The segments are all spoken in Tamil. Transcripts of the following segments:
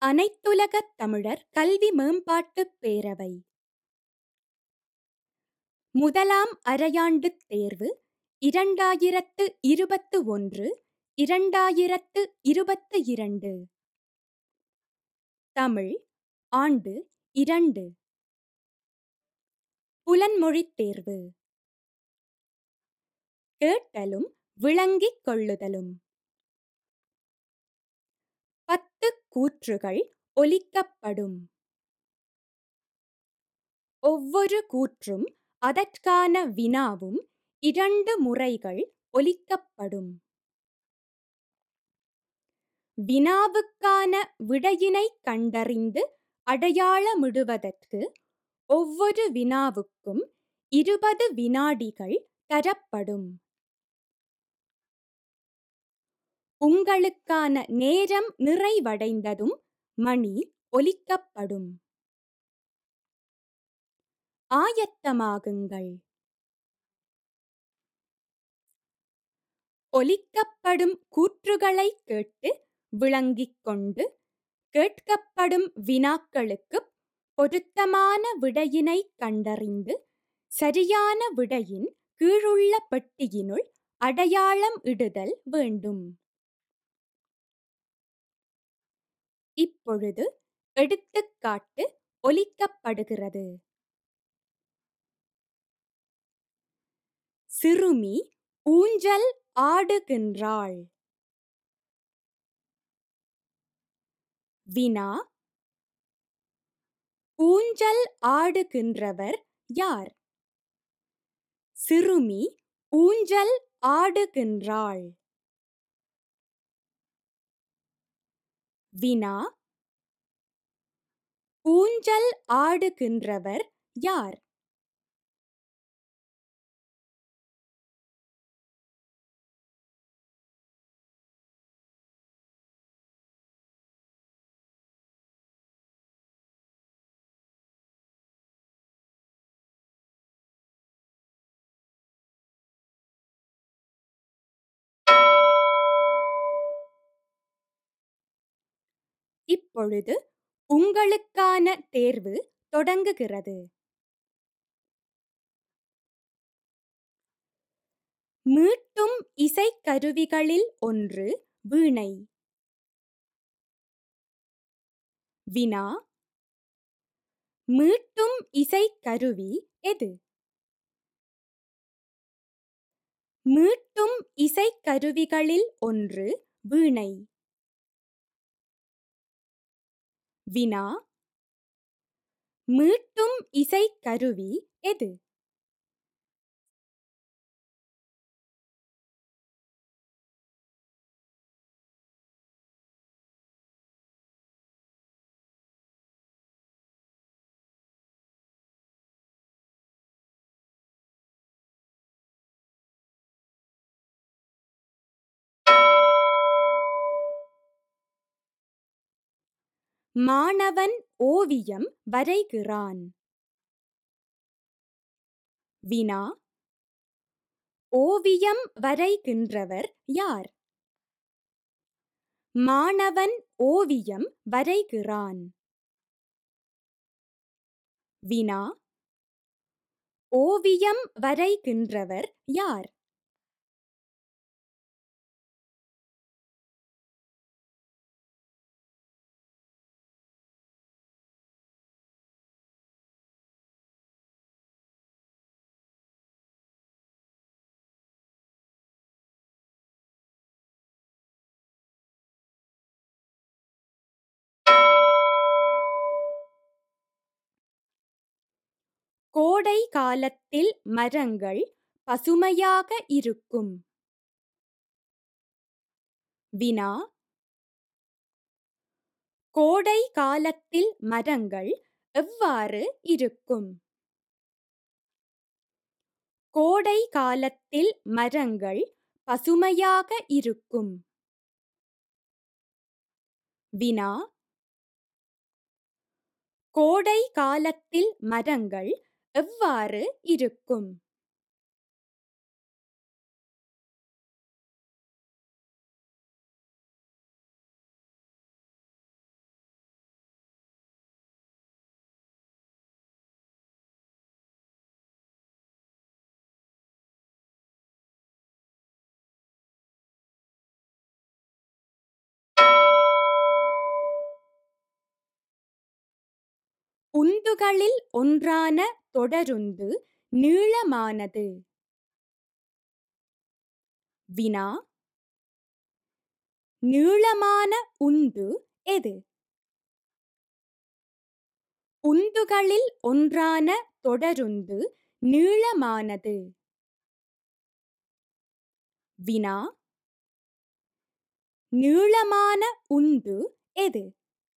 அனைத்துலகத் தமிழர் கல்வி மேம்பாட்டுப் பேரவை முதலாம் அரையாண்டுத் தேர்வு இரண்டாயிரத்து இருபத்து ஒன்று இரண்டாயிரத்து இருபத்து இரண்டு தமிழ் ஆண்டு இரண்டு புலன்மொழித் தேர்வு கேட்டலும் விளங்கிக் கொள்ளுதலும் பத்து கூற்றுகள் ஒலிக்கப்படும் ஒவ்வொரு கூற்றும் அதற்கான வினாவும் இரண்டு முறைகள் ஒலிக்கப்படும் வினாவுக்கான விடையினைக் கண்டறிந்து அடையாளமிடுவதற்கு ஒவ்வொரு வினாவுக்கும் இருபது வினாடிகள் தரப்படும் உங்களுக்கான நேரம் நிறைவடைந்ததும் மணி ஒலிக்கப்படும் ஆயத்தமாகுங்கள் ஒலிக்கப்படும் கூற்றுகளைக் கேட்டு விளங்கிக் கொண்டு கேட்கப்படும் வினாக்களுக்குப் பொருத்தமான விடையினைக் கண்டறிந்து சரியான விடையின் கீழுள்ள பெட்டியினுள் அடையாளம் இடுதல் வேண்டும் இப்பொழுது எடுத்துக்காட்டு ஒலிக்கப்படுகிறது சிறுமி ஊஞ்சல் ஆடுகின்றாள் வினா ஊஞ்சல் ஆடுகின்றவர் யார் சிறுமி ஊஞ்சல் ஆடுகின்றாள் வினா ஊஞ்சல் ஆடுகின்றவர் யார் இப்பொழுது உங்களுக்கான தேர்வு தொடங்குகிறது மீட்டும் இசைக்கருவிகளில் ஒன்று வீணை வினா மீட்டும் இசைக்கருவி எது மீட்டும் இசைக்கருவிகளில் ஒன்று வீணை வினா மீட்டும் இசைக்கருவி எது மாணவன் ஓவியம் வரைகிறான் வினா ஓவியம் வரைகின்றவர் யார் மாணவன் ஓவியம் வரைகிறான் வினா ஓவியம் வரைகின்றவர் யார் கோடை காலத்தில் மரங்கள் பசுமையாக இருக்கும் வினா கோடை காலத்தில் மரங்கள் எவ்வாறு இருக்கும் கோடை காலத்தில் மரங்கள் பசுமையாக இருக்கும் வினா கோடை காலத்தில் மரங்கள் எவ்வாறு இருக்கும் உந்துகளில் ஒன்றான தொடருந்து நீளமானது வினா நீளமான உந்து எது உந்துகளில் ஒன்றான தொடருந்து நீளமானது வினா நீளமான உந்து எது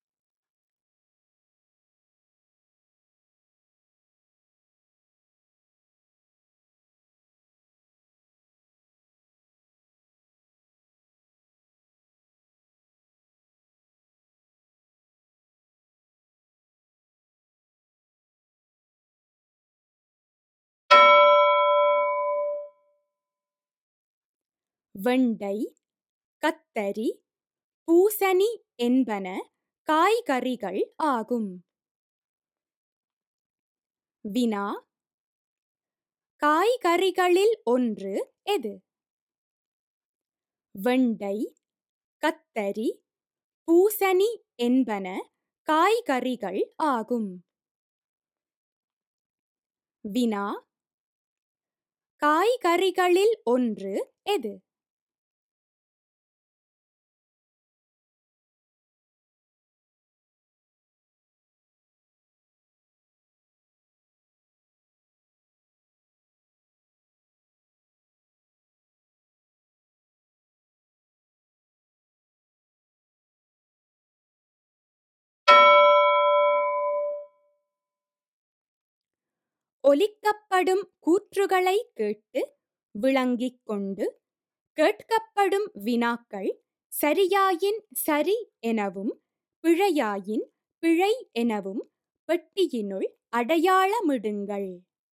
வெண்டை கத்தரி பூசணி என்பன காய்கறிகள் ஆகும் வினா காய்கறிகளில் ஒன்று எது வெண்டை கத்தரி பூசணி என்பன காய்கறிகள் ஆகும் வினா காய்கறிகளில் ஒன்று எது ஒலிக்கப்படும் கூற்றுகளை கேட்டு விளங்கிக் கொண்டு கேட்கப்படும் வினாக்கள் சரியாயின் சரி எனவும் பிழையாயின் பிழை எனவும் பெட்டியினுள் அடையாளமிடுங்கள்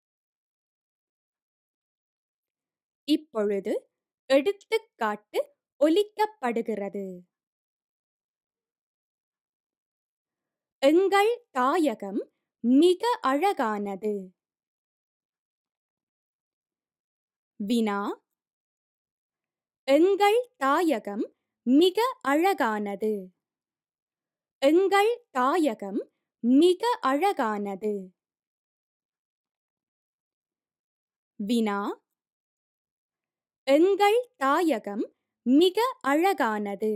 இப்பொழுது எடுத்துக்காட்டு ஒலிக்கப்படுகிறது எங்கள் தாயகம் மிக அழகானது வினா எங்கள் தாயகம் மிக அழகானது எங்கள் தாயகம் மிக அழகானது வினா எங்கள் தாயகம் மிக அழகானது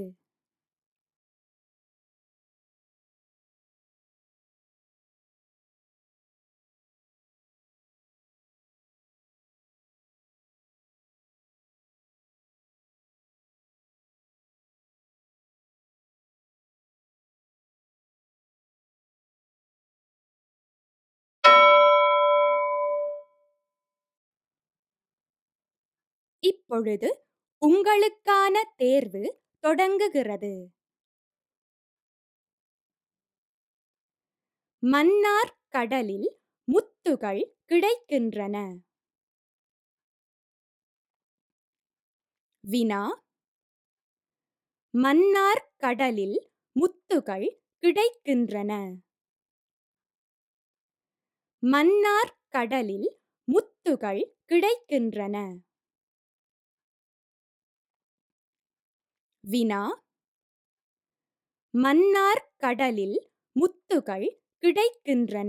இப்பொழுது உங்களுக்கான தேர்வு தொடங்குகிறது மன்னார் கடலில் முத்துகள் கிடைக்கின்றன வினா மன்னார் கடலில் முத்துகள் கிடைக்கின்றன மன்னார் கடலில் முத்துகள் கிடைக்கின்றன வினா மன்னார் கடலில் முத்துகள் கிடைக்கின்றன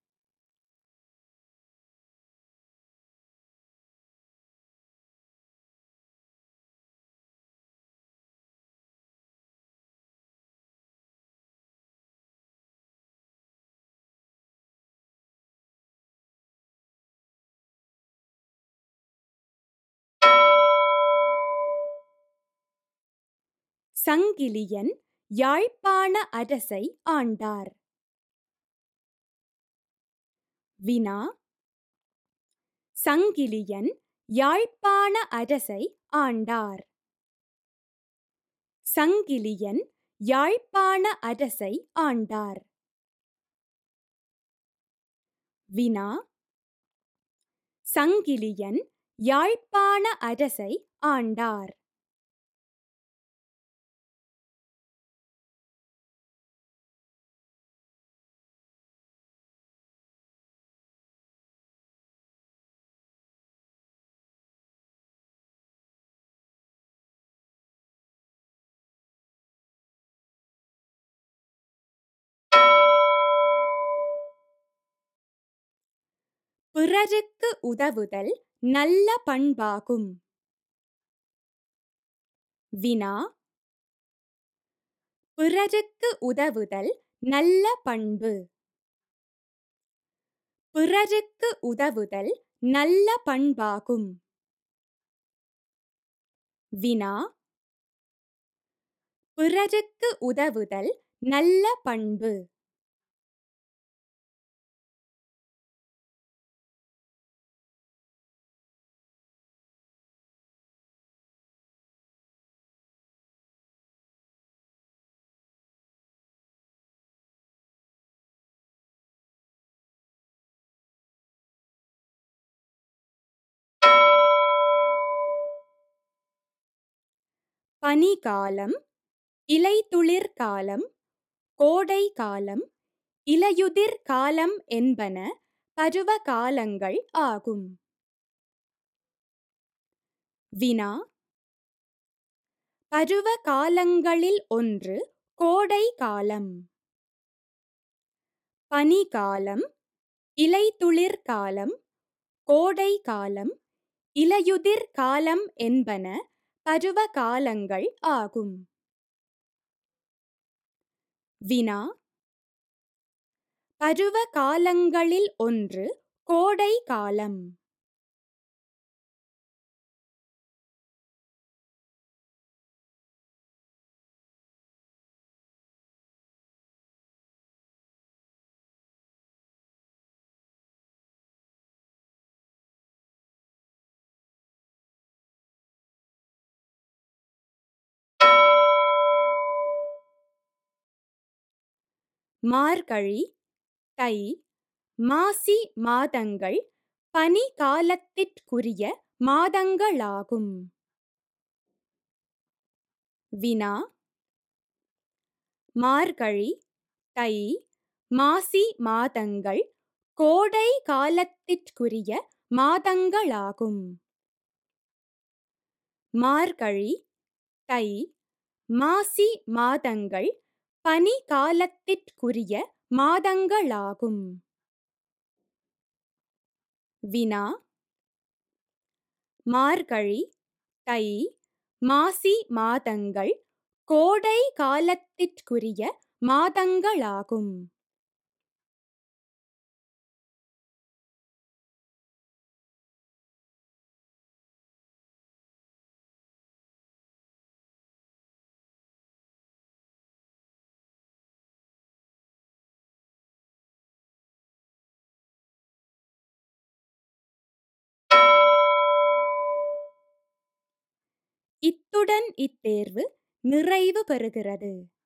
சங்கிலியன் யாழ்ப்பாண அரசை ஆண்டார் வினா சங்கிலியன் யாழ்ப்பாண அரசை ஆண்டார் சங்கிலியன் யாழ்ப்பாண அரசை ஆண்டார் வினா சங்கிலியன் யாழ்ப்பாண அரசை ஆண்டார் பிறருக்கு உதவுதல் நல்ல பண்பாகும் வினா பிறருக்கு உதவுதல் நல்ல பண்பு பிறருக்கு உதவுதல் நல்ல பண்பாகும் வினா பிறருக்கு உதவுதல் நல்ல பண்பு பனிகாலம் இலைத்துளிர் காலம் கோடை காலம் இலையுதிர் காலம் என்பன பருவ காலங்கள் ஆகும் வினா பருவ காலங்களில் ஒன்று கோடை காலம் பனிகாலம் இலைத்துளிர் காலம் கோடை காலம் இலையுதிர் காலம் என்பன பருவ காலங்கள் ஆகும் வினா பருவ காலங்களில் ஒன்று கோடை காலம் மார்கழி தை மாசி மாதங்கள் பனி காலத்திற்குரிய மாதங்களாகும் வினா மார்கழி தை மாசி மாதங்கள் கோடை காலத்திற்குரிய மாதங்களாகும் மார்கழி தை மாசி மாதங்கள் பனி காலத்திற்குரிய மாதங்களாகும் வினா மார்கழி தை மாசி மாதங்கள் கோடை காலத்திற்குரிய மாதங்களாகும் இத்துடன் இத்தேர்வு நிறைவு பெறுகிறது